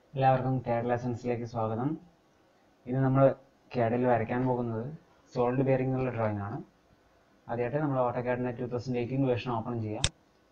എല്ലാവർക്കും കേരള ലെസൺസിലേക്ക് സ്വാഗതം ഇന്ന് നമ്മൾ കേഡിൽ വരയ്ക്കാൻ പോകുന്നത് സോൾഡ് ബെയറിംഗ് എന്നുള്ള ഡ്രോയിങ് ആണ് ആദ്യമായിട്ട് നമ്മൾ ഓട്ടോകാഡിൻ്റെ two thousand eighteen version open ചെയ്യാം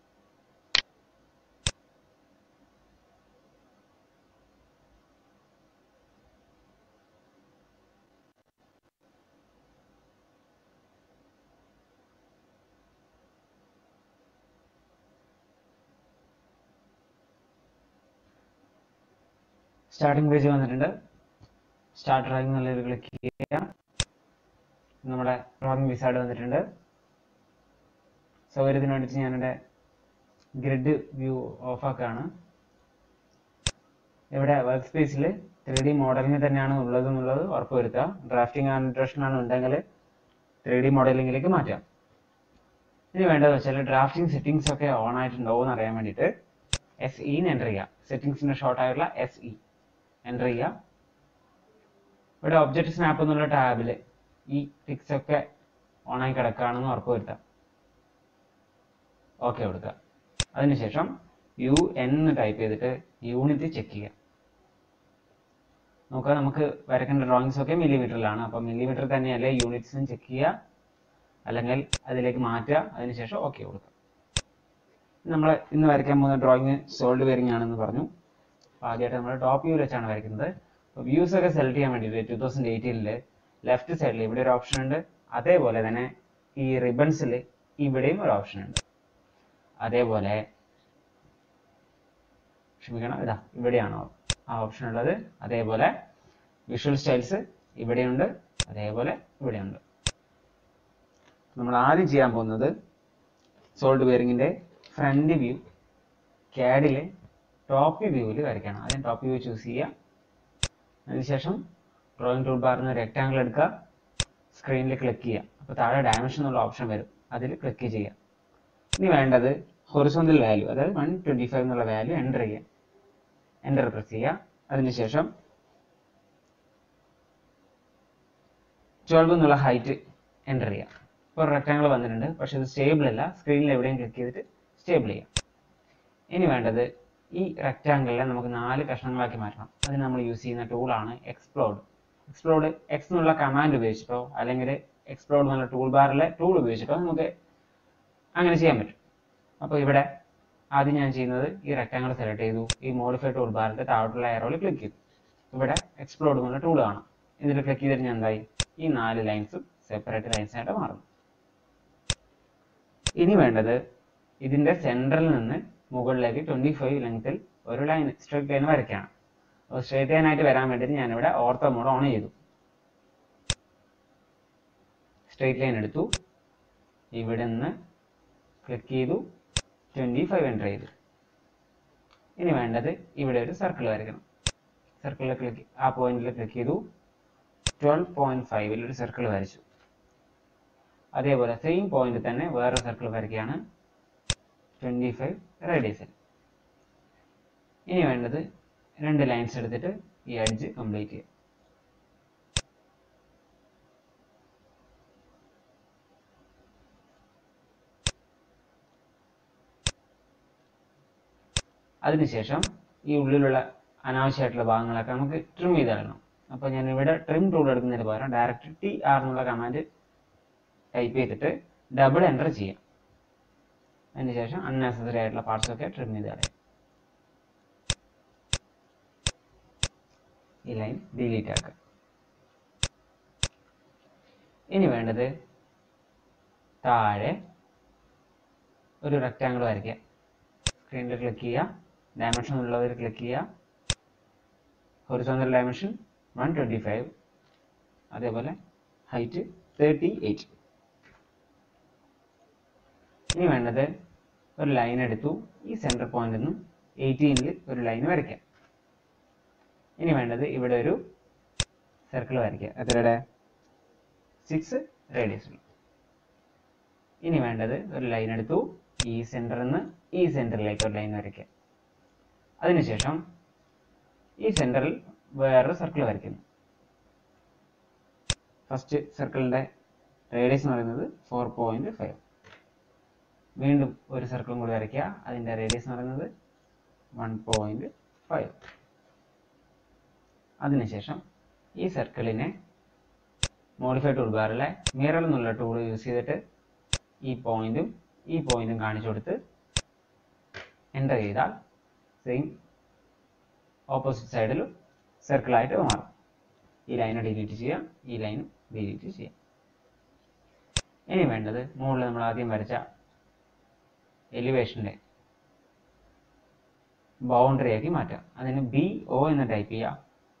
സ്റ്റാർട്ടിംഗ് പേജ് വന്നിട്ടുണ്ട് സ്റ്റാർട്ട് ഡ്രോയിങ് എന്നുള്ളതിൽ ക്ലിക്ക് ചെയ്യാം നമ്മുടെ ഡ്രോയിങ് വിസാർഡ് വന്നിട്ടുണ്ട് സൗകര്യത്തിന് വേണ്ടിയിട്ട് ഞാനിവിടെ ഗ്രിഡ് വ്യൂ ഓഫാക്കാണ് ഇവിടെ വർക്ക് സ്പേസിൽ ത്രീ ഡി മോഡലിംഗ് തന്നെയാണ് ഉള്ളത് എന്നുള്ളത് ഉറപ്പുവരുത്തുക ഡ്രാഫ്റ്റിംഗ് ആൻഡ് ഇൻട്രഷൻ ആണ് ഉണ്ടെങ്കിൽ ത്രീ ഡി മോഡലിംഗിലേക്ക് മാറ്റാം ഇനി വേണ്ടത് വെച്ചാൽ ഡ്രാഫ്റ്റിംഗ് സെറ്റിംഗ്സ് ഒക്കെ ഓൺ ആയിട്ടുണ്ടോ എന്ന് അറിയാൻ വേണ്ടിയിട്ട് എസ് ഇന്ന് എൻ്റർ ചെയ്യുക സെറ്റിംഗ്സിൻ്റെ ഷോർട്ട് ആയിട്ടുള്ള എസ് ഇ എൻ്റർ ചെയ്യുക ഇവിടെ ഒബ്ജക്റ്റ് സ്നാപ്പ് എന്നുള്ള ടാബിൽ ഈ ടിക്സ് ഒക്കെ ഓണായി കിടക്കുകയാണെന്ന് ഉറപ്പ് വരുത്താം ഓക്കെ കൊടുക്കുക അതിനുശേഷം യു എന്ന് ടൈപ്പ് ചെയ്തിട്ട് യൂണിറ്റ് ചെക്ക് ചെയ്യുക നോക്കുക നമുക്ക് വരയ്ക്കേണ്ട ഡ്രോയിങ്സ് ഒക്കെ മില്ലിമീറ്ററിലാണ് അപ്പോൾ മില്ലിമീറ്റർ തന്നെയല്ലേ യൂണിറ്റ്സും ചെക്ക് ചെയ്യുക അല്ലെങ്കിൽ അതിലേക്ക് മാറ്റുക അതിനുശേഷം ഓക്കെ കൊടുക്കുക നമ്മൾ ഇന്ന് വരയ്ക്കാൻ പോകുന്ന ഡ്രോയിങ് സോൾഡ് ബെയറിംഗ് ആണെന്ന് പറഞ്ഞു അപ്പോൾ ആദ്യമായിട്ട് നമ്മൾ ടോപ്പ് വ്യൂ വെച്ചാണ് വരയ്ക്കുന്നത് അപ്പോൾ വ്യൂസ് ഒക്കെ സെലക്ട് ചെയ്യാൻ വേണ്ടിയിട്ട് ടൂ തൗസൻഡ് എയ്റ്റീനിൽ ലെഫ്റ്റ് സൈഡിൽ ഇവിടെ ഒരു ഓപ്ഷൻ ഉണ്ട് അതേപോലെ തന്നെ ഈ റിബൺസിൽ ഇവിടെയും ഒരു ഓപ്ഷൻ ഉണ്ട് അതേപോലെ ക്ഷമിക്കണം ഇതാ ഇവിടെയാണ് ആ ഓപ്ഷൻ ഉള്ളത് അതേപോലെ വിഷ്വൽ സ്റ്റൈൽസ് ഇവിടെയുണ്ട് അതേപോലെ ഇവിടെയുണ്ട് നമ്മൾ ആദ്യം ചെയ്യാൻ പോകുന്നത് സോൾഡ് ബെയറിങ്ങിൻ്റെ ഫ്രണ്ട് വ്യൂ ക്യാഡിലെ ടോപ്പ് വ്യൂവിൽ വരയ്ക്കണം ആദ്യം ടോപ്പ് വ്യൂ ചൂസ് ചെയ്യുക അതിനുശേഷം ഡ്രോയിങ് ടൂൾ ബാറിൽ നിന്ന് റെക്റ്റാങ്കിൾ എടുക്കുക സ്ക്രീനിൽ ക്ലിക്ക് ചെയ്യുക അപ്പോൾ താഴെ ഡയമെൻഷൻ എന്നുള്ള ഓപ്ഷൻ വരും അതിൽ ക്ലിക്ക് ചെയ്യുക ഇനി വേണ്ടത് ഹൊറിസോണ്ടൽ വാല്യൂ അതായത് വൺ ട്വൻറ്റി ഫൈവ് എന്നുള്ള വാല്യൂ എൻ്റർ ചെയ്യുക എൻ്റർ പ്രസ് ചെയ്യുക അതിനുശേഷം ട്വൽവ് എന്നുള്ള ഹൈറ്റ് എൻ്റർ ചെയ്യുക ഇപ്പോൾ റെക്റ്റാങ്കിൾ വന്നിട്ടുണ്ട് പക്ഷേ ഇത് സ്റ്റേബിൾ അല്ല സ്ക്രീനിൽ എവിടെയും ക്ലിക്ക് ചെയ്തിട്ട് സ്റ്റേബിൾ ചെയ്യാം ഇനി വേണ്ടത് ഈ റെക്റ്റാങ്കിളിനെ നമുക്ക് നാല് കഷ്ണങ്ങളാക്കി മാറ്റണം അതിന് നമ്മൾ യൂസ് ചെയ്യുന്ന ടൂളാണ് എക്സ്പ്ലോഡ് എക്സ്പ്ലോഡ് എക്സ് എന്നുള്ള കമാൻഡ് ഉപയോഗിച്ചിട്ടോ അല്ലെങ്കിൽ എക്സ്പ്ലോഡ് എന്നുള്ള ടൂൾ ബാറിലെ ടൂൾ ഉപയോഗിച്ചിട്ടോ നമുക്ക് അങ്ങനെ ചെയ്യാൻ പറ്റും അപ്പോൾ ഇവിടെ ആദ്യം ഞാൻ ചെയ്യുന്നത് ഈ റെക്റ്റാങ്കിൾ സെലക്ട് ചെയ്തു ഈ മോഡിഫൈ ടൂൾ ബാറിൻ്റെ താഴോട്ടുള്ള എയറോയിൽ ക്ലിക്ക് ചെയ്തു ഇവിടെ എക്സ്പ്ലോഡ് എന്നുള്ള ടൂൾ കാണാം ഇതിൽ ക്ലിക്ക് ചെയ്തിട്ട് ഞാൻ എന്തായി ഈ നാല് ലൈൻസും സെപ്പറേറ്റ് ലൈൻസ് ആയിട്ട് മാറുന്നു ഇനി വേണ്ടത് ഇതിന്റെ സെൻട്രൽ നിന്ന് മുകളിലേക്ക് ട്വന്റി ഫൈവ് ലെങ്ത്തിൽ ഒരു ലൈൻ സ്ട്രേറ്റ് ലൈൻ വരയ്ക്കണം അപ്പോൾ സ്ട്രേറ്റ് ലൈൻ ആയിട്ട് വരാൻ വേണ്ടിയിട്ട് ഞാനിവിടെ ഓർത്തോ മോഡ് ഓൺ ചെയ്തു സ്ട്രേറ്റ് ലൈൻ എടുത്തു ഇവിടെ നിന്ന് ക്ലിക്ക് ചെയ്തു ട്വന്റി ഫൈവ് എൻ്റർ ചെയ്തു ഇനി വേണ്ടത് ഇവിടെ ഒരു സർക്കിൾ വരയ്ക്കണം സർക്കിളിൽ ക്ലിക്ക് ആ പോയിന്റിൽ ക്ലിക്ക് ചെയ്തു ട്വൽവ് പോയിന്റ് ഫൈവിൽ ഒരു സർക്കിൾ വരച്ചു അതേപോലെ സെയിം പോയിന്റ് തന്നെ വേറെ സർക്കിൾ വരയ്ക്കുകയാണ് ട്വൻറ്റി ഫൈവ് റേഡിയസിൽ ഇനി വേണ്ടത് രണ്ട് ലൈൻസ് എടുത്തിട്ട് ഈ അഡ്ജ് കംപ്ലീറ്റ് ചെയ്യുക അതിനുശേഷം ഈ ഉള്ളിലുള്ള അനാവശ്യമായിട്ടുള്ള ഭാഗങ്ങളൊക്കെ നമുക്ക് ട്രിം ചെയ്ത് കളയണം അപ്പോൾ ഞാൻ ഇവിടെ ട്രിം ടൂൾ എടുക്കുന്നതിന് പകരം ഡയറക്റ്റ് ടി ആർ എന്നുള്ള കമാൻഡ് ടൈപ്പ് ചെയ്തിട്ട് ഡബിൾ എൻ്റർ ചെയ്യാം അതിനുശേഷം അൺനെസസറി ആയിട്ടുള്ള പാർട്സ് ഒക്കെ ട്രിം ചെയ്ത് കളയാം ഈ ലൈൻ ഡിലീറ്റ് ആക്കുക ഇനി വേണ്ടത് താഴെ ഒരു റെക്റ്റാങ്കിൾ വരയ്ക്കുക സ്ക്രീനിൽ ക്ലിക്ക് ചെയ്യുക ഡയമെൻഷൻ ഉള്ളതിൽ ക്ലിക്ക് ചെയ്യുക horizontal dimension one twenty five അതേപോലെ ഹൈറ്റ് തേർട്ടി എയ്റ്റ് ഇനി വേണ്ടത് ഒരു ലൈൻ എടുത്തു ഈ സെൻറ്റർ പോയിന്റിൽ നിന്നും എയ്റ്റീനിൽ ഒരു ലൈൻ വരയ്ക്കാം ഇനി വേണ്ടത് ഇവിടെ ഒരു സർക്കിൾ വരയ്ക്കുക എത്രയുടെ സിക്സ് റേഡിയസ് ഇനി വേണ്ടത് ഒരു ലൈൻ എടുത്തു ഈ സെൻറ്ററിൽ നിന്ന് ഈ സെൻറ്ററിലേക്ക് ഒരു ലൈൻ വരയ്ക്കുക അതിനുശേഷം ഈ സെൻറ്ററിൽ വേറൊരു സർക്കിൾ വരയ്ക്കുന്നു ഫസ്റ്റ് സർക്കിളിൻ്റെ റേഡിയസ് എന്ന് പറയുന്നത് ഫോർ പോയിൻറ്റ് ഫൈവ് വീണ്ടും ഒരു സർക്കിളും കൂടി വരയ്ക്കുക അതിൻ്റെ റേഡിയസ് എന്ന് പറയുന്നത് വൺ പോയിൻറ്റ് ഫൈവ് അതിനുശേഷം ഈ സർക്കിളിനെ മോഡിഫൈ ടൂൾ ബാറിലെ മിറർ എന്നുള്ള ടൂൾ യൂസ് ചെയ്തിട്ട് ഈ പോയിന്റും ഈ പോയിന്റും കാണിച്ചു കൊടുത്ത് എൻ്റർ ചെയ്താൽ സെയിം ഓപ്പോസിറ്റ് സൈഡിൽ സർക്കിളായിട്ട് മാറും ഈ ലൈൻ ഡിലീറ്റ് ചെയ്യാം ഈ ലൈൻ ഡിലീറ്റ് ചെയ്യാം ഇനി വേണ്ടത് മുകളിൽ നമ്മൾ ആദ്യം വരച്ച എലിവേഷൻ്റെ ബൗണ്ടറി ആക്കി മാറ്റാം അതിന് ബി ഒ എന്ന് ടൈപ്പ് ചെയ്യാം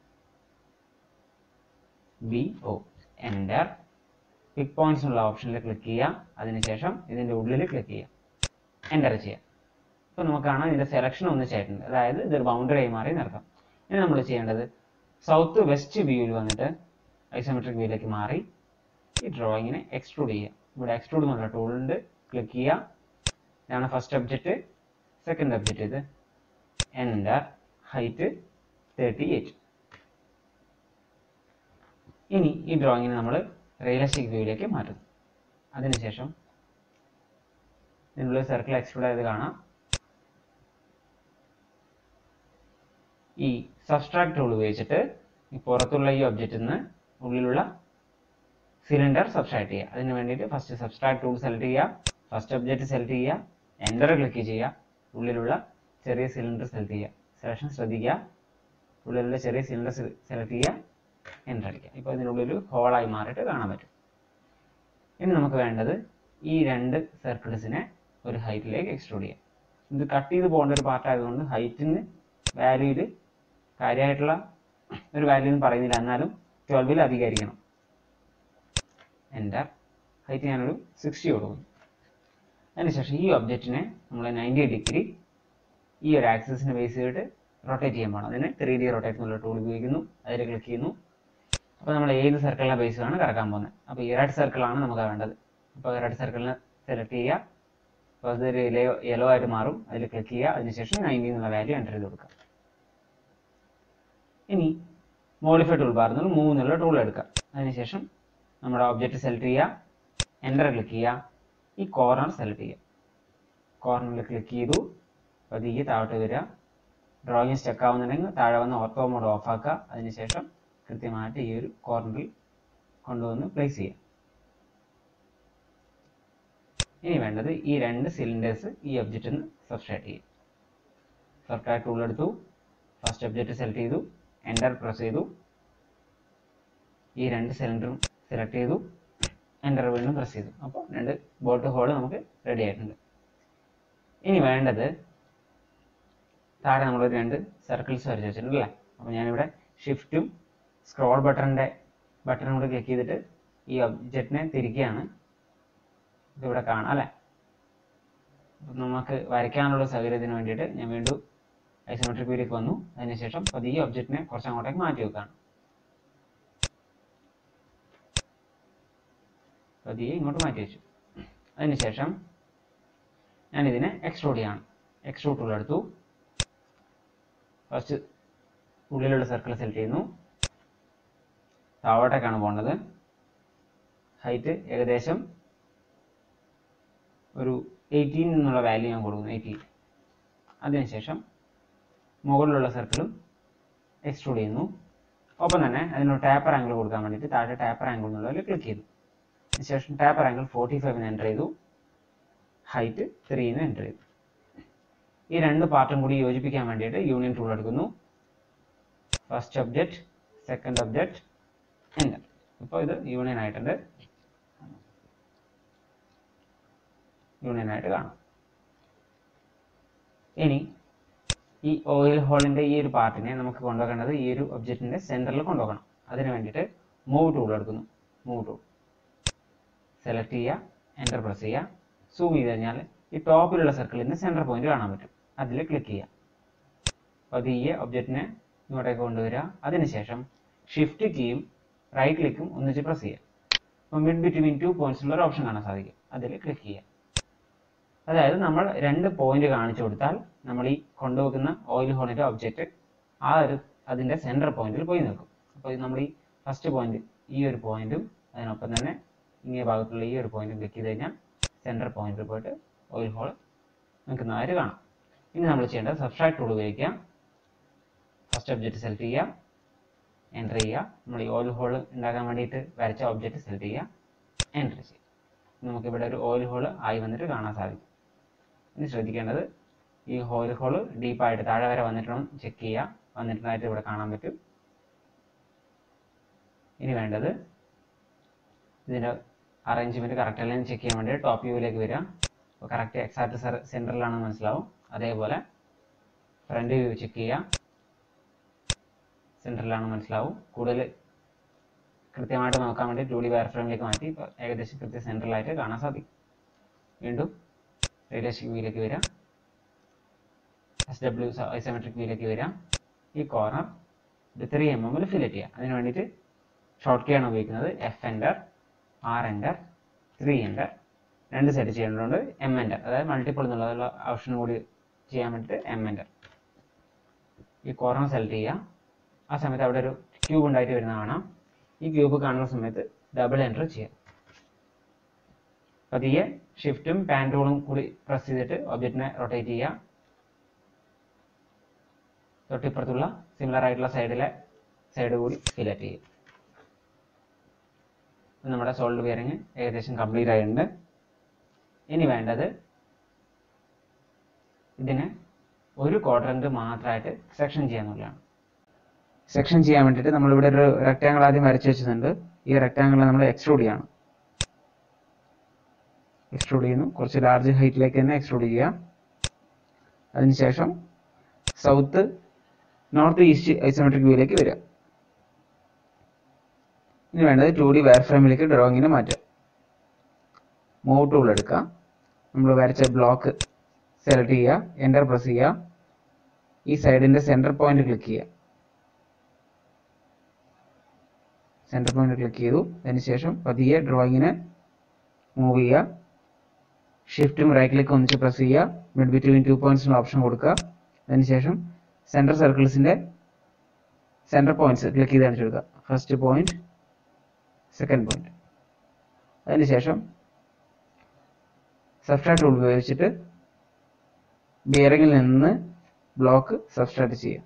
B O enter pick points ഉള്ള ഓപ്ഷനിൽ ക്ലിക്ക് ചെയ്യുക അതിനുശേഷം ഇതിൻ്റെ ഉള്ളിൽ ക്ലിക്ക് ചെയ്യുക എൻ്റർ ചെയ്യുക ഇപ്പോൾ നമുക്ക് കാണാം ഇതിൻ്റെ സെലക്ഷൻ ഒന്നിച്ചായിട്ടുണ്ട് അതായത് ഇതൊരു ബൗണ്ടറി ആയി മാറി നിർത്താം ഇനി നമ്മൾ ചെയ്യേണ്ടത് സൗത്ത് വെസ്റ്റ് വ്യൂവിൽ വന്നിട്ട് ഐസോമെട്രിക് വ്യൂയിലേക്ക് മാറി ഈ ഡ്രോയിങ്ങിനെ എക്സ്ട്രൂഡ് ചെയ്യുക ഇവിടെ എക്സ്ട്രൂഡ് എന്നുള്ള ടൂൾ ഉണ്ട് ക്ലിക്ക് ചെയ്യുക ഇതാണ് ഫസ്റ്റ് ഒബ്ജക്റ്റ് സെക്കൻഡ് ഒബ്ജക്റ്റ് ഇത് എൻ്റർ ഹൈറ്റ് തേർട്ടി എയ്റ്റ് ഇനി ഈ ഡ്രോയിങ്ങിനെ നമ്മൾ റിയലിസ്റ്റിക് വ്യൂയിലേക്ക് മാറ്റുന്നു അതിനുശേഷം ഇതിനുള്ള സർക്കിൾ എക്സ്ട്രൂഡ് ആയത് കാണാം ഈ സബ്സ്ട്രാക്ട് ടൂൾ ഉപയോഗിച്ചിട്ട് ഈ പുറത്തുള്ള ഈ ഒബ്ജക്റ്റിൽ നിന്ന് ഉള്ളിലുള്ള സിലിണ്ടർ സബ്സ്ട്രാക്ട് ചെയ്യുക അതിന് വേണ്ടിയിട്ട് ഫസ്റ്റ് സബ്സ്ട്രാക്ട് ടൂൾ സെലക്ട് ചെയ്യുക ഫസ്റ്റ് ഒബ്ജക്റ്റ് സെലക്ട് ചെയ്യുക എൻ്റർ ക്ലിക്ക് ചെയ്യുക ഉള്ളിലുള്ള ചെറിയ സിലിണ്ടർ സെലക്ട് ചെയ്യുക സെലക്ഷൻ ശ്രദ്ധിക്കുക ഉള്ളിലുള്ള ചെറിയ സിലിണ്ടർ സെലക്ട് ചെയ്യുക എൻ്റർ അടിക്കുക ഇപ്പോൾ ഇതിനുള്ളിൽ ഹോളായി മാറിയിട്ട് കാണാൻ പറ്റും ഇനി നമുക്ക് വേണ്ടത് ഈ രണ്ട് സർക്കിൾസിനെ ഒരു ഹൈറ്റിലേക്ക് എക്സ്ട്രൂഡ് ചെയ്യാം ഇത് കട്ട് ചെയ്ത് പോകേണ്ട ഒരു പാർട്ട് ആയതുകൊണ്ട് ഹൈറ്റിന് വാല്യൂയിൽ കാര്യമായിട്ടുള്ള ഒരു വാല്യൂ ഒന്നും പറയുന്നില്ല എന്നാലും ട്വൽവിൽ അധികരിക്കണം എൻ്റർ ഹൈറ്റ് ഞാനൊരു സിക്സ്റ്റി കൊടുക്കും അതിനുശേഷം ഈ ഒബ്ജക്റ്റിനെ നമ്മൾ നയൻറ്റി ഡിഗ്രി ഈ ഒരു ആക്സിസിനെ ബേസ് ചെയ്തിട്ട് റൊട്ടേറ്റ് ചെയ്യാൻ പോകണം അതിന് ത്രീ ഡി റൊട്ടേറ്റ് എന്നുള്ള ടൂൾ ഉപയോഗിക്കുന്നു അതിൽ ക്ലിക്ക് ചെയ്യുന്നു അപ്പോൾ നമ്മൾ ഏത് സർക്കിളിനെ ബേസ് ചെയ്താണ് കറക്കാൻ പോകുന്നത് അപ്പോൾ ഈ റെഡ് സർക്കിളാണ് നമുക്ക് വേണ്ടത് അപ്പോൾ റെഡ് സർക്കിളിനെ സെലക്ട് ചെയ്യുക അപ്പോൾ അതൊരു യെല്ലോ ആയിട്ട് മാറും അതിൽ ക്ലിക്ക് ചെയ്യുക അതിനുശേഷം നയൻറ്റി എന്നുള്ള വാല്യൂ എൻ്റർ ചെയ്ത് കൊടുക്കുക ഇനി മോഡിഫൈ ടൂൾ ബാർ എന്നുള്ള മൂവ് എന്നുള്ള ടൂൾ എടുക്കുക അതിനുശേഷം നമ്മുടെ ഒബ്ജക്റ്റ് സെലക്ട് ചെയ്യുക എൻ്റർ ക്ലിക്ക് ചെയ്യുക ഈ കോർണർ സെലക്ട് ചെയ്യുക കോർണറിൽ ക്ലിക്ക് ചെയ്തു പതിയെ താഴോട്ട് വരിക ഡ്രോയിങ് സ്റ്റക്ക് ആവുന്നുണ്ടെങ്കിൽ താഴെ വന്ന് ഓർത്തോ മോഡ് ഓഫ് ആക്കുക അതിനുശേഷം കൃത്യമായിട്ട് ഈ ഒരു കോർണറിൽ കൊണ്ടുവന്ന് പ്ലേസ് ചെയ്യുക ഇനി വേണ്ടത് ഈ രണ്ട് സിലിണ്ടേഴ്സ് ഈ ഒബ്ജക്റ്റിൽ നിന്ന് സബ്സ്ട്രാക്ട് ചെയ്യും സബ്ട്രാക്ട് ടൂൾ എടുത്തു ഫസ്റ്റ് ഒബ്ജക്റ്റ് സെലക്ട് ചെയ്തു എൻ്റർ പ്രസ് ചെയ്തു ഈ രണ്ട് സിലിണ്ടറും സെലക്ട് ചെയ്തു എൻ്റർ വീണ്ടും പ്രസ് ചെയ്തു അപ്പോൾ രണ്ട് ബോട്ട് ഹോൾ നമുക്ക് റെഡി ആയിട്ടുണ്ട് ഇനി വേണ്ടത് താഴെ നമ്മൾ രണ്ട് സർക്കിൾസ് വരച്ച് വെച്ചിട്ടുണ്ട് അല്ലേ അപ്പോൾ ഞാനിവിടെ ഷിഫ്റ്റും സ്ക്രോൾ ബട്ടണിൻ്റെ ബട്ടണും കൂടെ ക്ലിക്ക് ചെയ്തിട്ട് ഈ ഒബ്ജക്റ്റിനെ തിരിക്കുകയാണ് ഇതിവിടെ കാണാം അല്ലേ അപ്പം നമുക്ക് വരയ്ക്കാനുള്ള സൗകര്യത്തിന് വേണ്ടിയിട്ട് ഞാൻ വീണ്ടും ഐസോമെട്രിക് വ്യൂയിലേക്ക് വന്നു അതിനുശേഷം പതിയെ ഒബ്ജക്റ്റിനെ കുറച്ച് അങ്ങോട്ടേക്ക് മാറ്റി വെക്കുകയാണ് പതിയെ ഇങ്ങോട്ട് മാറ്റി വെച്ചു അതിനുശേഷം ഞാനിതിനെ എക്സ്ട്രൂഡ് ചെയ്യാണ് എക്സ്ട്രൂഡ് ടൂൾ എടുത്തു ഫസ്റ്റ് ഉള്ളിലുള്ള സർക്കിൾ സെലക്ട് ചെയ്യുന്നു താഴോട്ടേക്കാണ് പോകേണ്ടത് ഹൈറ്റ് ഏകദേശം ഒരു എയ്റ്റീൻ എന്നുള്ള വാല്യൂ ഞാൻ കൊടുക്കുന്നു എയ്റ്റീൻ അതിനുശേഷം മുകളിലുള്ള സർക്കിളും എക്സ്ട്രൂഡ് ചെയ്യുന്നു ഒപ്പം തന്നെ അതിനൊരു ടാപ്പർ ആംഗിൾ കൊടുക്കാൻ വേണ്ടിയിട്ട് താഴെ ടാപ്പർ ആംഗിൾ എന്നുള്ളതിൽ ക്ലിക്ക് ചെയ്തു അതിനുശേഷം ടാപ്പർ ആംഗിൾ ഫോർട്ടി ഫൈവിന് എൻ്റർ ചെയ്തു ഹൈറ്റ് ത്രീന്ന് എൻ്റർ ചെയ്തു ഈ രണ്ട് പാർട്ടും കൂടി യോജിപ്പിക്കാൻ വേണ്ടിയിട്ട് യൂണിയൻ ടൂൾ എടുക്കുന്നു first object second object enter ഇപ്പോൾ ഇത് യൂണിയൻ ആയിട്ടുണ്ട് യൂണിയൻ ആയിട്ട് കാണാം ഇനി ഈ ഓയിൽ ഹോളിൻ്റെ ഈ ഒരു പാർട്ടിനെ നമുക്ക് കൊണ്ടുപോകേണ്ടത് ഈ ഒരു ഒബ്ജക്റ്റിൻ്റെ സെൻറ്ററിൽ കൊണ്ടുപോകണം അതിന് വേണ്ടിയിട്ട് മൂവ് ടൂൾ എടുക്കുന്നു മൂവ് ടൂൾ സെലക്ട് ചെയ്യുക എൻ്റർ പ്രസ് ചെയ്യുക സൂം ചെയ്ത് കഴിഞ്ഞാൽ ഈ ടോപ്പിലുള്ള സർക്കിളിൻ്റെ സെൻറ്റർ പോയിന്റ് കാണാൻ പറ്റും അതിൽ ക്ലിക്ക് ചെയ്യുക പതിയെ ഒബ്ജക്റ്റിനെ ഇങ്ങോട്ടേക്ക് കൊണ്ടുവരിക അതിനുശേഷം ഷിഫ്റ്റ് കീയും റൈറ്റ് ക്ലിക്കും ഒന്നിച്ച് പ്രസ് ചെയ്യുക അപ്പോൾ മിഡ് ബിറ്റ്വീൻ ടു പോയിന്റ്സ് ഉള്ള ഒരു ഓപ്ഷൻ കാണാൻ സാധിക്കും അതിൽ ക്ലിക്ക് ചെയ്യുക അതായത് നമ്മൾ രണ്ട് പോയിന്റ് കാണിച്ചു കൊടുത്താൽ നമ്മൾ ഈ കൊണ്ടുവെക്കുന്ന ഓയിൽ ഹോളിൻ്റെ ഒബ്ജക്റ്റ് ആ ഒരു അതിൻ്റെ സെൻറ്റർ പോയിന്റിൽ പോയി നിൽക്കും അപ്പോൾ നമ്മൾ ഈ ഫസ്റ്റ് പോയിന്റ് ഈ ഒരു പോയിന്റും അതിനൊപ്പം തന്നെ ഇങ്ങേ ഭാഗത്തുള്ള ഈ ഒരു പോയിന്റും ക്ലിക്ക് ചെയ്ത് കഴിഞ്ഞാൽ സെൻറ്റർ പോയിന്റിൽ പോയിട്ട് ഓയിൽ ഹോൾ നിൽക്കുന്നതായിട്ട് കാണാം ഇനി നമ്മൾ ചെയ്യേണ്ടത് സബ്സ്ട്രാക്ട് ടൂൾ ഉപയോഗിക്കുക ഫസ്റ്റ് ഒബ്ജക്റ്റ് സെലക്ട് ചെയ്യുക എൻ്റർ ചെയ്യുക നമ്മൾ ഈ ഓയിൽ ഹോൾ ഉണ്ടാക്കാൻ വേണ്ടിയിട്ട് വരച്ച ഒബ്ജക്റ്റ് സെലക്ട് ചെയ്യുക എൻ്റർ ചെയ്യുക നമുക്കിവിടെ ഒരു ഓയിൽ ഹോൾ ആയി വന്നിട്ട് കാണാൻ സാധിക്കും ഇനി ശ്രദ്ധിക്കേണ്ടത് ഈ ഓയിൽ ഹോൾ ഡീപ്പായിട്ട് താഴെ വരെ വന്നിട്ടുണ്ടോ ചെക്ക് ചെയ്യുക വന്നിട്ടുണ്ടായിട്ട് ഇവിടെ കാണാൻ പറ്റും ഇനി വേണ്ടത് ഇതിൻ്റെ അറേഞ്ച്മെൻറ്റ് കറക്റ്റ് അല്ലെങ്കിൽ ചെക്ക് ചെയ്യാൻ വേണ്ടി ടോപ്പ് വ്യൂവിലേക്ക് വരിക അപ്പോൾ കറക്റ്റ് എക്സാക്ട് സെൻറ്ററിലാണെന്ന് മനസ്സിലാവും അതേപോലെ ഫ്രണ്ട് വ്യൂ ചെക്ക് ചെയ്യുക സെൻറ്ററിലാണെന്ന് മനസ്സിലാവും കൂടുതൽ കൃത്യമായിട്ട് നോക്കാൻ വേണ്ടി ടു ഡി വയർ ഫ്രെയിമിലേക്ക് മാറ്റി ഇപ്പോൾ ഏകദേശം കൃത്യ സെൻറ്ററിലായിട്ട് കാണാൻ സാധിക്കും വീണ്ടും റിയലിസ്റ്റിക് വ്യൂയിലേക്ക് വരിക എസ് ഡബ്ല്യു ഐസോമെട്രിക് വ്യൂയിലേക്ക് വരിക ഈ കോർണർ ഒരു ത്രീ എം എമ്മിൽ ഫില്ലറ്റ് ചെയ്യുക അതിന് വേണ്ടിയിട്ട് ഷോർട്ട് കീ ആണ് ഉപയോഗിക്കുന്നത് F enter R enter three enter രണ്ട് സൈഡ് ചെയ്യേണ്ടതുകൊണ്ട് എം എൻ്റർ അതായത് മൾട്ടിപ്പിൾ എന്നുള്ള ഓപ്ഷൻ കൂടി ചെയ്യാൻ വേണ്ടിയിട്ട് എം എൻ്റർ ഈ കോർണർ സെലക്ട് ചെയ്യുക ആ സമയത്ത് അവിടെ ഒരു ക്യൂബ് ഉണ്ടായിട്ട് വരുന്ന കാണാം ഈ ക്യൂബ് കാണുന്ന സമയത്ത് ഡബിൾ എൻ്റർ ചെയ്യുക പതിയെ ഷിഫ്റ്റും പാൻ ടൂളും കൂടി പ്രസ് ചെയ്തിട്ട് ഒബ്ജക്റ്റിനെ റൊട്ടേറ്റ് ചെയ്യുക തൊട്ടിപ്പുറത്തുള്ള സിമിലർ ആയിട്ടുള്ള സൈഡിലെ സൈഡ് കൂടി ഫിലറ്റ് ചെയ്യുക നമ്മുടെ സോൾഡ് ബിയറിങ് ഏകദേശം കംപ്ലീറ്റ് ആയിട്ടുണ്ട് ഇനി വേണ്ടത് ഇതിനെ ഒരു ക്വാഡ്രന്റ് മാത്രമായിട്ട് സെക്ഷൻ ചെയ്യാന്നുള്ളതാണ് സെക്ഷൻ ചെയ്യാൻ വേണ്ടിയിട്ട് നമ്മളിവിടെ ഒരു റെക്റ്റാങ്കിൾ ആദ്യം വരച്ചു വെച്ചിട്ടുണ്ട് ഈ റെക്റ്റാങ്കിൾ നമ്മൾ എക്സ്ട്രൂഡ് ചെയ്യണം എക്സ്ട്രൂഡ് ചെയ്യുന്നു കുറച്ച് ലാർജ് ഹൈറ്റിലേക്ക് തന്നെ എക്സ്ട്രൂഡ് ചെയ്യുക അതിനുശേഷം സൗത്ത് നോർത്ത് ഈസ്റ്റ് ഐസോമെട്രിക് വ്യൂയിലേക്ക് വരിക ഇനി വേണ്ടത് ടു ഡി വയർ ഫ്രെയിമിലേക്ക് ഡ്രോയിങ്ങിനെ മാറ്റുക മൂവ് ടൂൾ എടുക്കുക നമ്മൾ വരച്ച ബ്ലോക്ക് സെലക്ട് ചെയ്യുക എൻ്റർ പ്രസ് ചെയ്യുക ഈ സൈഡിൻ്റെ സെൻറ്റർ പോയിന്റ് ക്ലിക്ക് ചെയ്യുക സെൻറ്റർ പോയിന്റ് ക്ലിക്ക് ചെയ്തു അതിനുശേഷം പതിയെ ഡ്രോയിങ്ങിനെ മൂവ് ചെയ്യുക ഷിഫ്റ്റും റൈറ്റ് ക്ലിക്ക് ഒന്നിച്ച് പ്രസ് ചെയ്യുക മിഡ് ബിറ്റ്വീൻ ടു പോയിന്റ്സിനുള്ള ഓപ്ഷൻ കൊടുക്കുക അതിനുശേഷം സെൻറ്റർ സർക്കിൾസിൻ്റെ സെൻറ്റർ പോയിന്റ്സ് ക്ലിക്ക് ചെയ്ത് കാണിച്ചു കൊടുക്കുക ഫസ്റ്റ് പോയിന്റ് സെക്കൻഡ് പോയിന്റ് അതിനുശേഷം സബ്സ്ട്രാക്ട് ടൂൾ ഉപയോഗിച്ചിട്ട് ബിയറിങ്ങിൽ നിന്ന് ബ്ലോക്ക് സബ്സ്ട്രാക്ട് ചെയ്യുക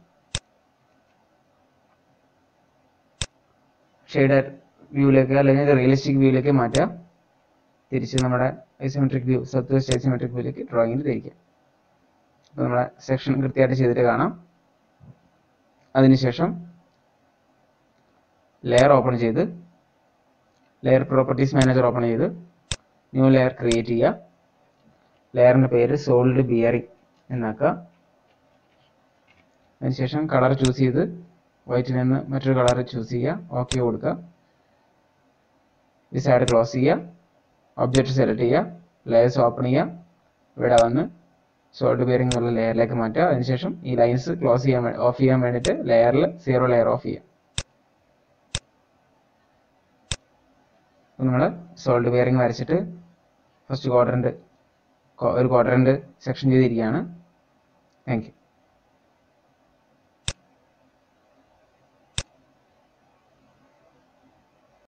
ഷെയ്ഡർ വ്യൂയിലേക്ക് അല്ലെങ്കിൽ റിയലിസ്റ്റിക് വ്യൂയിലേക്ക് മാറ്റുക തിരിച്ച് നമ്മുടെ isometric view south west isometric വ്യൂയിലേക്ക് ഡ്രോയിങ്ങിൽ തിരിക്കുക അപ്പോൾ നമ്മുടെ സെക്ഷൻ കൃത്യമായിട്ട് ചെയ്തിട്ട് കാണാം അതിനുശേഷം ലെയർ ഓപ്പൺ ചെയ്ത് ലെയർ പ്രോപ്പർട്ടീസ് മാനേജർ ഓപ്പൺ ചെയ്ത് ന്യൂ ലെയർ ക്രിയേറ്റ് ചെയ്യുക ലെയറിൻ്റെ പേര് സോൾഡ് ബിയറിംഗ് എന്നാക്കുക അതിനുശേഷം കളർ ചൂസ് ചെയ്ത് വൈറ്റിൽ നിന്ന് മറ്റൊരു കളർ ചൂസ് ചെയ്യുക ഓക്കെ കൊടുക്കുക ഈ സൈഡ് ക്ലോസ് ചെയ്യുക ഒബ്ജക്റ്റ് സെലക്ട് ചെയ്യുക ലെയേഴ്സ് ഓപ്പൺ ചെയ്യുക ഇവിടെ വന്ന് സോൾഡ് ബിയറിംഗ് എന്നുള്ള ലെയറിലേക്ക് മാറ്റുക അതിനുശേഷം ഈ ലൈൻസ് ക്ലോസ് ചെയ്യാൻ ഓഫ് ചെയ്യാൻ വേണ്ടിയിട്ട് ലെയറിൽ സീറോ ലെയർ ഓഫ് ചെയ്യുക നമ്മൾ സോൾഡ് ബിയറിംഗ് വരച്ചിട്ട് ഫസ്റ്റ് ക്വാഡ്രന്റ് ഒരു ക്വാഡ്രന്റ് സെക്ഷൻ ചെയ്തിരിക്കുകയാണ് താങ്ക് യു